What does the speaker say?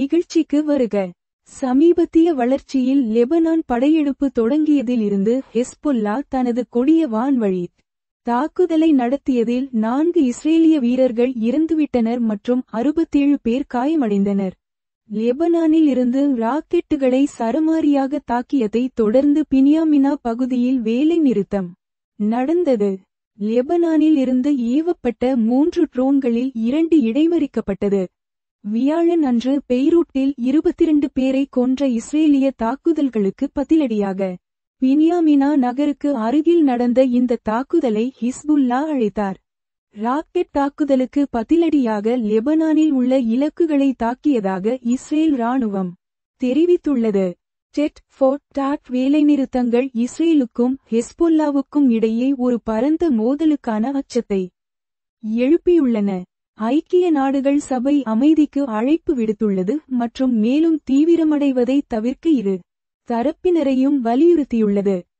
நிகழ்ச்சிக்கு வருக சமீபத்திய வளர்ச்சியில் லெபனான் படையெடுப்பு தொடங்கியதில் இருந்து ஹெஸ்பொல்லா தனது கொடிய வான்வழி தாக்குதலை நடத்தியதில் நான்கு இஸ்ரேலிய வீரர்கள் இறந்துவிட்டனர் மற்றும் அறுபத்தேழு பேர் காயமடைந்தனர் லெபனானில் இருந்து ராக்கெட்டுகளை சரமாரியாக தாக்கியதை தொடர்ந்து பினியாமினா பகுதியில் வேலை நிறுத்தம் நடந்தது லெபனானில் இருந்து ஏவப்பட்ட மூன்று ட்ரோன்களில் இரண்டு இடைமறிக்கப்பட்டது வியாழன் அன்று பெய்ரூட்டில் இருபத்திரண்டு பேரை கொன்ற இஸ்ரேலிய தாக்குதல்களுக்கு பதிலடியாக பினியாமினா நகருக்கு அருகில் நடந்த இந்த தாக்குதலை ஹிஸ்புல்லா அழைத்தார் ராக்கெட் தாக்குதலுக்கு பதிலடியாக லெபனானில் உள்ள இலக்குகளை தாக்கியதாக இஸ்ரேல் ராணுவம் தெரிவித்துள்ளது டெட் ஃபோர்ட் டாட் வேலைநிறுத்தங்கள் இஸ்ரேலுக்கும் ஹெஸ்பொல்லாவுக்கும் இடையே ஒரு பரந்த மோதலுக்கான அச்சத்தை எழுப்பியுள்ளன ஐக்கிய நாடுகள் சபை அமைதிக்கு அழைப்பு விடுத்துள்ளது மற்றும் மேலும் தீவிரமடைவதை தவிர்க்க இரு தரப்பினரையும் வலியுறுத்தியுள்ளது